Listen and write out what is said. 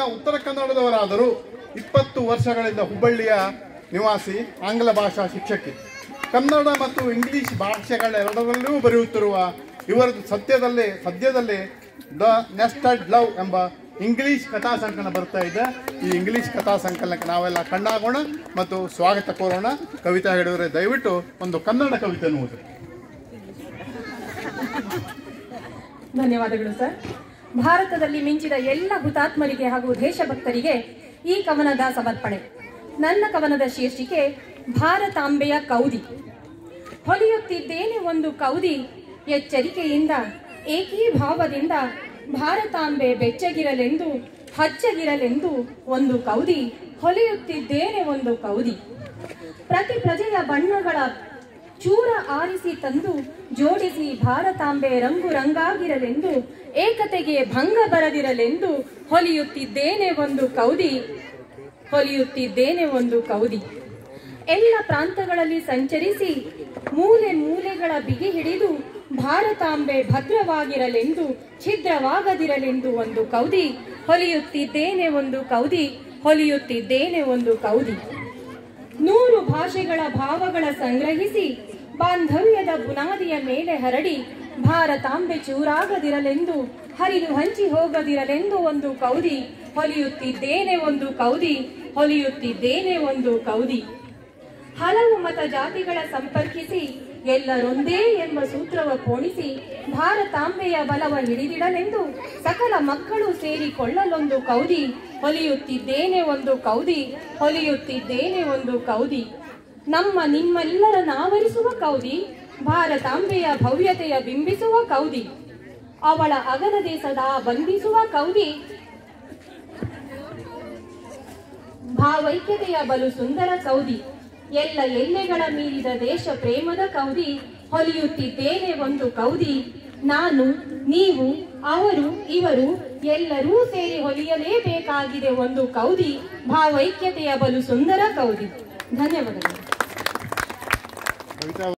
ಉತ್ತರ ಕನ್ನಡದವರಾದರೂ ಇಪ್ಪತ್ತು ವರ್ಷಗಳಿಂದ ಹುಬ್ಬಳ್ಳಿಯ ನಿವಾಸಿ ಆಂಗ್ಲ ಭಾಷಾ ಶಿಕ್ಷಕಿ ಕನ್ನಡ ಮತ್ತು ಇಂಗ್ಲಿಷ್ ಭಾಷೆಗಳೆರಡರಲ್ಲೂ ಬರೆಯುತ್ತಿರುವ ಇವರದು ಸದ್ಯದಲ್ಲೇ ಸದ್ಯದಲ್ಲೇ ದ ನೆಸ್ಟೆಡ್ ಲವ್ ಎಂಬ ಇಂಗ್ಲಿಷ್ ಕಥಾ ಸಂಕಲನ ಬರ್ತಾ ಇದೆ ಈ ಇಂಗ್ಲಿಷ್ ಕಥಾ ಸಂಕಲನಕ್ಕೆ ನಾವೆಲ್ಲ ಕಣ್ಣಾಗೋಣ ಮತ್ತು ಸ್ವಾಗತ ಕೋರೋಣ ಕವಿತಾ ಹೇಳಿದರೆ ದಯವಿಟ್ಟು ಒಂದು ಕನ್ನಡ ಕವಿತೆಯನ್ನು ಓದಿ ಧನ್ಯವಾದಗಳು ಸರ್ ಭಾರತದಲ್ಲಿ ಮಿಂಚಿದ ಎಲ್ಲ ಹುತಾತ್ಮರಿಗೆ ಹಾಗೂ ದೇಶಭಕ್ತರಿಗೆ ಈ ಕವನದ ಸಮರ್ಪಣೆ ನನ್ನ ಕವನದ ಶೀರ್ಷಿಕೆ ಭಾರತಾಂಬೆಯ ಕೌದಿ ಹೊಲಿಯುತ್ತಿದ್ದೇನೆ ಒಂದು ಕೌದಿ ಎಚ್ಚರಿಕೆಯಿಂದ ಏಕೀಭಾವದಿಂದ ಭಾರತಾಂಬೆ ಬೆಚ್ಚಗಿರಲೆಂದು ಹಚ್ಚಗಿರಲೆಂದು ಒಂದು ಕೌದಿ ಹೊಲಿಯುತ್ತಿದ್ದೇನೆ ಒಂದು ಕೌದಿ ಪ್ರತಿ ಪ್ರಜೆಯ ಬಣ್ಣಗಳ ಚೂರ ಆರಿಸಿ ತಂದು ಜೋಡಿಸಿ ಭಾರತಾಂಬೆ ರಂಗು ರಂಗಾಗಿರಲೆಂದು ಏಕತೆಗೆ ಭಂಗ ಬರದಿರಲೆಂದು ಹೊಲಿಯುತ್ತಿದ್ದೇನೆ ಒಂದು ಕೌದಿ ಹೊಲಿಯುತ್ತಿದ್ದೇನೆ ಒಂದು ಕೌದಿ ಎಲ್ಲ ಪ್ರಾಂತಗಳಲ್ಲಿ ಸಂಚರಿಸಿ ಮೂಲೆ ಮೂಲೆಗಳ ಬಿಗಿ ಹಿಡಿದು ಭಾರತಾಂಬೆ ಭದ್ರವಾಗಿರಲೆಂದು ಛಿದ್ರವಾಗದಿರಲೆಂದು ಒಂದು ಕೌದಿ ಹೊಲಿಯುತ್ತಿದ್ದೇನೆ ಒಂದು ಕೌದಿ ಹೊಲಿಯುತ್ತಿದ್ದೇನೆ ಒಂದು ಕೌದಿ ನೂರು ಭಾಷೆಗಳ ಭಾವಗಳ ಸಂಗ್ರಹಿಸಿ ಬಾಂಧವ್ಯದ ಬುನಾದಿಯ ಮೇಲೆ ಹರಡಿ ಭಾರತಾಂಬೆ ಚೂರಾಗದಿರಲೆಂದು ಹರಿದು ಹಂಚಿ ಹೋಗದಿರಲೆಂದು ಒಂದು ಕೌದಿ ಹೊಲಿಯುತ್ತಿದ್ದೇನೆ ಒಂದು ಕೌದಿ ಹೊಲಿಯುತ್ತಿದ್ದೇನೆ ಒಂದು ಕೌದಿ ಹಲವು ಮತ ಜಾತಿಗಳ ಸಂಪರ್ಕಿಸಿ ಎಲ್ಲರೊಂದೇ ಎಂಬ ಸೂತ್ರವ ಪೋಣಿಸಿ ಭಾರತಾಂಬೆಯ ಬಲವ ಹಿಡಿದಿಡಲೆಂದು ಸಕಲ ಮಕ್ಕಳು ಸೇರಿಕೊಳ್ಳಲೊಂದು ಕೌದಿ ಹೊಲಿಯುತ್ತಿದ್ದೇನೆ ಒಂದು ಕೌದಿ ಹೊಲಿಯುತ್ತಿದ್ದೇನೆ ಒಂದು ಕೌದಿ ನಮ್ಮ ನಿಮ್ಮೆಲ್ಲರ ನಾವರಿಸುವ ಕೌದಿ ಭಾರತಾಂಬೆಯ ಭವ್ಯತೆಯ ಬಿಂಬಿಸುವ ಕೌದಿ ಅವಳ ಅಗನದೆ ಸದಾ ಬಂಧಿಸುವ ಕೌದಿ ಭಾವೈಕ್ಯತೆಯ ಬಲು ಸುಂದರ ಕೌದಿ ಎಲ್ಲ ಎಲ್ಲೆಗಳ ಮೀರಿದ ದೇಶ ಪ್ರೇಮದ ಕೌದಿ ಹೊಲಿಯುತ್ತಿದ್ದೇನೆ ಒಂದು ಕೌದಿ ನಾನು ನೀವು ಅವರು ಇವರು ಎಲ್ಲರೂ ಸೇರಿ ಹೊಲಿಯಲೇಬೇಕಾಗಿದೆ ಒಂದು ಕೌದಿ ಭಾವೈಕ್ಯತೆಯ ಬಲು ಸುಂದರ ಕೌದಿ ಧನ್ಯವಾದಗಳು ಕವಿತಾ